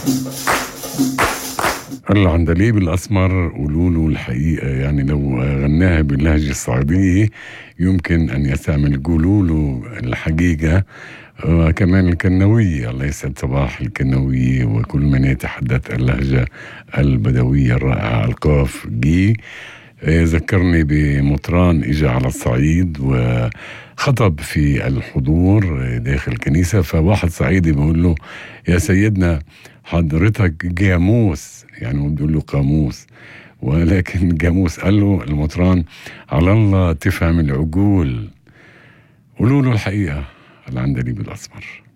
العندليب الأسمر قولوا له الحقيقة يعني لو غناها باللهجة الصعيدية يمكن أن يستعمل قولوا له الحقيقة وكمان الكنوية الله يسعد صباح الكنوية وكل من يتحدث اللهجة البدوية الرائعة القاف جي ذكرني بمطران اجى على الصعيد وخطب في الحضور داخل الكنيسه فواحد صعيدي بيقول له يا سيدنا حضرتك جاموس يعني بيقول له قاموس ولكن جاموس قال له المطران على الله تفهم العقول قولوا له الحقيقه العندليب الاسمر